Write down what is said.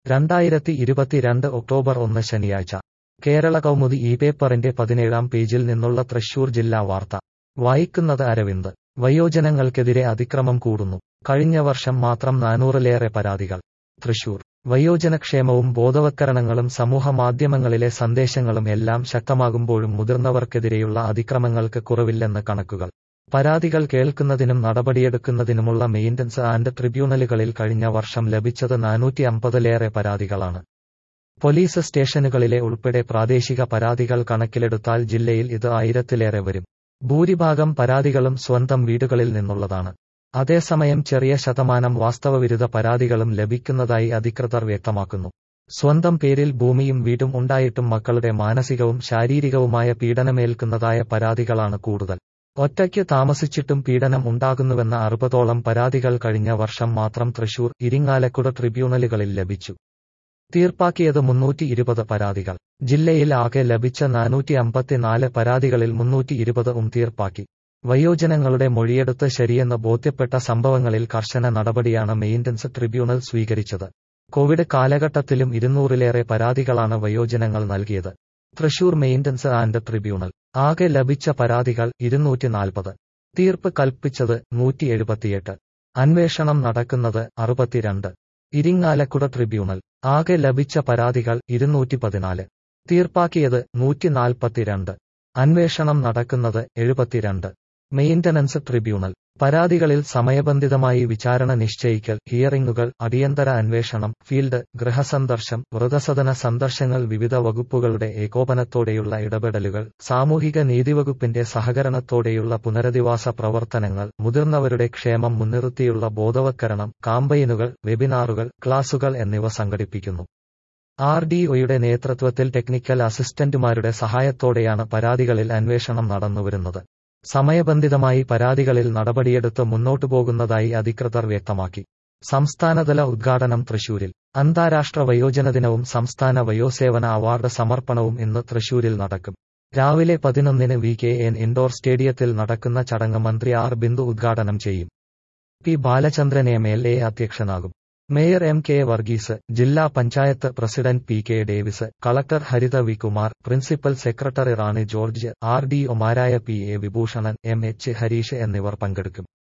രണ്ടായിരത്തി ഇരുപത്തിരണ്ട് ഒക്ടോബർ ഒന്ന് ശനിയാഴ്ച കേരള കൗമുദി ഈ പേപ്പറിന്റെ പതിനേഴാം പേജിൽ നിന്നുള്ള തൃശൂർ ജില്ലാ വാർത്ത വായിക്കുന്നത് അരവിന്ദ് വയോജനങ്ങൾക്കെതിരെ അതിക്രമം കൂടുന്നു കഴിഞ്ഞ വർഷം മാത്രം നാനൂറിലേറെ പരാതികൾ തൃശൂർ വയോജനക്ഷേമവും ബോധവത്കരണങ്ങളും സമൂഹ മാധ്യമങ്ങളിലെ സന്ദേശങ്ങളും എല്ലാം ശക്തമാകുമ്പോഴും മുതിർന്നവർക്കെതിരെയുള്ള അതിക്രമങ്ങൾക്ക് കുറവില്ലെന്ന് കണക്കുകൾ പരാതികൾ കേൾക്കുന്നതിനും നടപടിയെടുക്കുന്നതിനുമുള്ള മെയിന്റനൻസ് ആൻഡ് ട്രിബ്യൂണലുകളിൽ കഴിഞ്ഞ വർഷം ലഭിച്ചത് നാനൂറ്റി അമ്പതിലേറെ പരാതികളാണ് പോലീസ് സ്റ്റേഷനുകളിലെ ഉൾപ്പെടെ പ്രാദേശിക പരാതികൾ കണക്കിലെടുത്താൽ ജില്ലയിൽ ഇത് ആയിരത്തിലേറെ വരും ഭൂരിഭാഗം പരാതികളും സ്വന്തം വീടുകളിൽ നിന്നുള്ളതാണ് അതേസമയം ചെറിയ ശതമാനം വാസ്തവവിരുദ്ധ പരാതികളും ലഭിക്കുന്നതായി അധികൃതർ വ്യക്തമാക്കുന്നു സ്വന്തം പേരിൽ ഭൂമിയും വീടും ഉണ്ടായിട്ടും മക്കളുടെ മാനസികവും ശാരീരികവുമായ പീഡനമേൽക്കുന്നതായ പരാതികളാണ് കൂടുതൽ ഒറ്റയ്ക്ക് താമസിച്ചിട്ടും പീഡനം ഉണ്ടാകുന്നുവെന്ന അറുപതോളം പരാതികൾ കഴിഞ്ഞ വർഷം മാത്രം തൃശൂർ ഇരിങ്ങാലക്കുട ട്രിബ്യൂണലുകളിൽ ലഭിച്ചു തീർപ്പാക്കിയത് മുന്നൂറ്റി ഇരുപത് പരാതികൾ ജില്ലയിൽ ആകെ ലഭിച്ച നാനൂറ്റി അമ്പത്തിനാല് പരാതികളിൽ മുന്നൂറ്റി ഇരുപത് ഉം തീർപ്പാക്കി വയോജനങ്ങളുടെ മൊഴിയെടുത്ത് ശരിയെന്ന് ബോധ്യപ്പെട്ട സംഭവങ്ങളിൽ കർശന നടപടിയാണ് മെയിന്റനൻസ് ട്രിബ്യൂണൽ സ്വീകരിച്ചത് കോവിഡ് കാലഘട്ടത്തിലും ഇരുന്നൂറിലേറെ പരാതികളാണ് വയോജനങ്ങൾ നൽകിയത് തൃശൂർ മെയിന്റനൻസ് ആൻഡ് ട്രിബ്യൂണൽ ആകെ ലഭിച്ച പരാതികൾ ഇരുന്നൂറ്റി നാൽപ്പത് തീർപ്പ് കൽപ്പിച്ചത് നൂറ്റി എഴുപത്തിയെട്ട് അന്വേഷണം നടക്കുന്നത് അറുപത്തിരണ്ട് ഇരിങ്ങാലക്കുട ട്രിബ്യൂണൽ ആകെ ലഭിച്ച പരാതികൾ ഇരുന്നൂറ്റി പതിനാല് തീർപ്പാക്കിയത് നൂറ്റി നാൽപ്പത്തിരണ്ട് അന്വേഷണം നടക്കുന്നത് എഴുപത്തിരണ്ട് മെയിന്റനൻസ് ട്രിബ്യൂണൽ പരാതികളിൽ സമയബന്ധിതമായി വിചാരണ നിശ്ചയിക്കൽ ഹിയറിംഗുകൾ അടിയന്തര അന്വേഷണം ഫീൽഡ് ഗൃഹസന്ദർശം വൃതസദന സന്ദർശങ്ങൾ വിവിധ വകുപ്പുകളുടെ ഏകോപനത്തോടെയുള്ള ഇടപെടലുകൾ സാമൂഹിക നീതിവകുപ്പിന്റെ സഹകരണത്തോടെയുള്ള പുനരധിവാസ പ്രവർത്തനങ്ങൾ മുതിർന്നവരുടെ ക്ഷേമം മുൻനിർത്തിയുള്ള ബോധവത്കരണം കാമ്പയിനുകൾ വെബിനാറുകൾ ക്ലാസുകൾ എന്നിവ സംഘടിപ്പിക്കുന്നു ആർ ഡി ഒയുടെ നേതൃത്വത്തിൽ ടെക്നിക്കൽ അസിസ്റ്റന്റുമാരുടെ സഹായത്തോടെയാണ് പരാതികളിൽ അന്വേഷണം നടന്നുവരുന്നത് സമയബന്ധിതമായി പരാതികളിൽ നടപടിയെടുത്ത് മുന്നോട്ടു പോകുന്നതായി അധികൃതർ വ്യക്തമാക്കി സംസ്ഥാനതല ഉദ്ഘാടനം തൃശൂരിൽ അന്താരാഷ്ട്ര വയോജന ദിനവും സംസ്ഥാന വയോസേവന അവാർഡ് സമർപ്പണവും ഇന്ന് തൃശൂരിൽ നടക്കും രാവിലെ പതിനൊന്നിന് വി കെ എൻ ഇൻഡോർ സ്റ്റേഡിയത്തിൽ നടക്കുന്ന ചടങ്ങ് മന്ത്രി ആർ ബിന്ദു ഉദ്ഘാടനം ചെയ്യും P Balachandran M L A അധ്യക്ഷനാകും മേയർ എം കെ വർഗീസ് ജില്ലാ panchayat president P K Davis collector Haritha V Kumar principal secretary Rani George R D ഒമാരായ P A Vibhushanan M H Harish എന്നിവർ പങ്കെടുക്കും